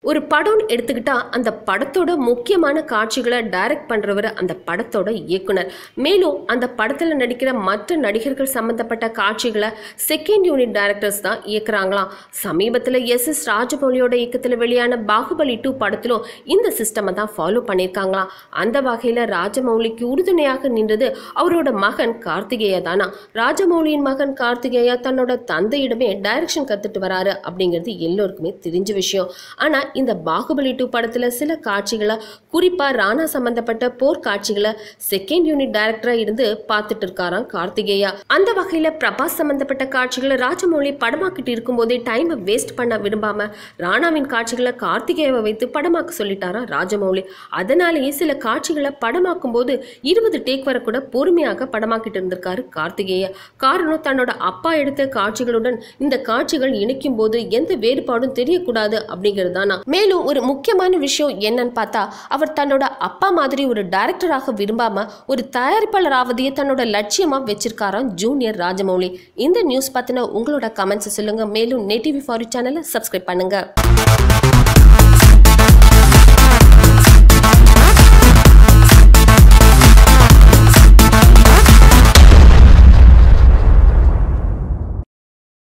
ஒரு படம்னு எடுத்துக்கிட்டா அந்த படத்தோட முக்கியமான காட்சிகளை டைரக்ட் பண்றவர் அந்த படத்தோட இயக்குனர் மேலும் அந்த படத்துல நடிக்கிற மற்ற நடிகர்கள் சம்பந்தப்பட்ட காட்சிகளை செகண்ட் யூனிட் டைரக்டர்ஸ் தான் இயக்குறாங்களாம் சமீபத்தில் எஸ் எஸ் ராஜமௌலியோட இயக்கத்தில் வெளியான பாகுபலி டூ படத்திலும் இந்த சிஸ்டமை தான் ஃபாலோ பண்ணியிருக்காங்களாம் அந்த வகையில் ராஜமௌலிக்கு உறுதுணையாக நின்றது அவரோட மகன் கார்த்திகேயா தானா ராஜமௌலியின் மகன் கார்த்திகேயா தன்னோட தந்தையிடமே டைரக்ஷன் கத்துட்டு வராரு அப்படிங்கிறது எல்லோருக்குமே தெரிஞ்ச விஷயம் ஆனா இந்த பாகுபலி டூ படத்துல சில காட்சிகளை குறிப்பா ராணா சம்பந்தப்பட்ட போர் காட்சிகளை செகண்ட் யூனிட் டைரக்டரா இருந்து பார்த்துட்டு இருக்காராம் கார்த்திகேயா அந்த வகையில பிரபாஸ் சம்பந்தப்பட்ட காட்சிகளை ராஜமௌலி படமாக்கிட்டு இருக்கும்போதே டைமை வேஸ்ட் பண்ண விரும்பாம ராணாவின் காட்சிகளை கார்த்திகேயாவை வைத்து படமாக்க சொல்லிட்டாராம் ராஜமௌலி அதனாலேயே சில காட்சிகளை படமாக்கும் போது இருபது டேக் வர கூட பொறுமையாக படமாக்கிட்டு இருந்திருக்காரு கார்த்திகேயா காரணம் தன்னோட அப்பா எடுத்த காட்சிகளுடன் இந்த காட்சிகள் இணைக்கும் போது எந்த வேறுபாடும் தெரியக்கூடாது அப்படிங்கிறது தானா மேலும் ஒரு முக்கியமான விஷயம் என்னன்னு பார்த்தா அவர் தன்னோட அப்பா மாதிரி ஒரு டைரக்டராக விரும்பாம ஒரு தயாரிப்பாளர் ஆவதையே தன்னோட லட்சியமா வச்சிருக்காராம் ஜூனியர் ராஜமௌலி இந்த நியூஸ் பத்தின உங்களோட கமெண்ட்ஸ் சொல்லுங்க மேலும் நேட்டிவி ஃபாரி சேனலை சப்ஸ்கிரைப் பண்ணுங்க